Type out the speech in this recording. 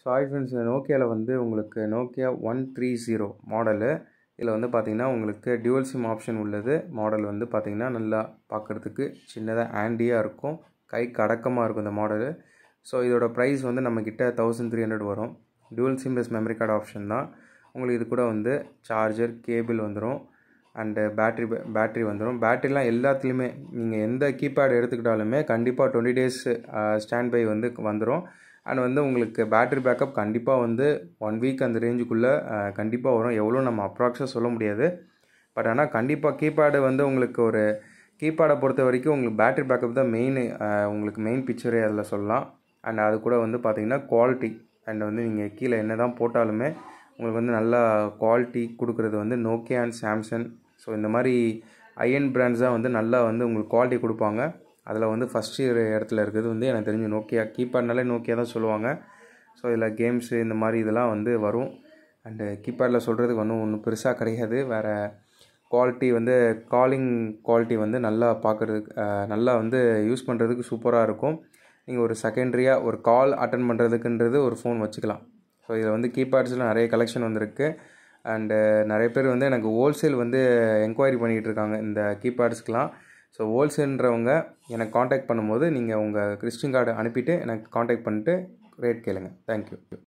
so hi friends நோக்கியாவில் வந்து உங்களுக்கு Nokia one three zero model இதில் வந்து பார்த்திங்கன்னா உங்களுக்கு டியூவல் சிம் ஆப்ஷன் உள்ளது மாடல் வந்து பார்த்திங்கன்னா நல்லா பார்க்குறதுக்கு சின்னதாக ஆண்டியாக இருக்கும் கைக்கு அடக்கமாக இருக்கும் இந்த மாடலு ஸோ இதோட ப்ரைஸ் வந்து நம்மக்கிட்ட தௌசண்ட் த்ரீ ஹண்ட்ரட் வரும் dual SIM plus memory card option தான் உங்களுக்கு இது கூட வந்து சார்ஜர் கேபிள் வந்துடும் அண்டு பேட்ரி பேட்ரி வந்துடும் பேட்ரிலாம் எல்லாத்துலேயுமே நீங்கள் எந்த கீபேட் எடுத்துக்கிட்டாலுமே கண்டிப்பாக டுவெண்ட்டி டேஸ் ஸ்டாண்ட் பை வந்து வந்துடும் அண்ட் வந்து உங்களுக்கு பேட்ரி பேக்கப் கண்டிப்பாக வந்து ஒன் வீக் அந்த ரேஞ்சுக்குள்ளே கண்டிப்பாக வரும் எவ்வளோ நம்ம அப்ராக்ஸாக சொல்ல முடியாது பட் ஆனால் கண்டிப்பாக கீபேடு வந்து உங்களுக்கு ஒரு கீபேடை பொறுத்த வரைக்கும் உங்களுக்கு பேட்ரி பேக்கப் தான் மெயின் உங்களுக்கு மெயின் பிக்சரே அதில் சொல்லலாம் அண்ட் அது கூட வந்து பார்த்திங்கன்னா குவாலிட்டி அண்ட் வந்து நீங்கள் கீழே என்ன தான் போட்டாலுமே உங்களுக்கு வந்து நல்லா குவாலிட்டி கொடுக்குறது வந்து நோக்கியா அண்ட் சாம்சங் ஸோ இந்த மாதிரி ஐஎன் பிராண்ட்ஸ் தான் வந்து நல்லா வந்து உங்களுக்கு குவாலிட்டி கொடுப்பாங்க அதில் வந்து ஃபஸ்ட்டு இடத்துல இருக்கிறது வந்து எனக்கு தெரிஞ்சு நோக்கியா கீபேட்னாலே நோக்கியா தான் சொல்லுவாங்க ஸோ இதில் கேம்ஸு இந்த மாதிரி இதெல்லாம் வந்து வரும் அண்டு கீபேடில் சொல்கிறதுக்கு ஒன்றும் ஒன்றும் பெருசாக கிடையாது வேறு குவாலிட்டி வந்து காலிங் குவாலிட்டி வந்து நல்லா பார்க்குறதுக்கு நல்லா வந்து யூஸ் பண்ணுறதுக்கு சூப்பராக இருக்கும் நீங்கள் ஒரு செகண்ட்ரியாக ஒரு கால் அட்டன் பண்ணுறதுக்குன்றது ஒரு ஃபோன் வச்சுக்கலாம் ஸோ இதில் வந்து கீபேட்ஸில் நிறைய கலெக்ஷன் வந்திருக்கு அண்டு நிறைய பேர் வந்து எனக்கு ஹோல்சேல் வந்து என்கொயரி பண்ணிகிட்டு இருக்காங்க இந்த கீபேட்ஸ்க்கெலாம் ஸோ ஹோல்சேல்ன்றவங்க எனக்கு காண்டாக்ட் பண்ணும்போது நீங்கள் உங்கள் கிறிஸ்டின் கார்டு அனுப்பிட்டு எனக்கு காண்டாக்ட் பண்ணிட்டு ரேட் கேளுங்க தேங்க்யூ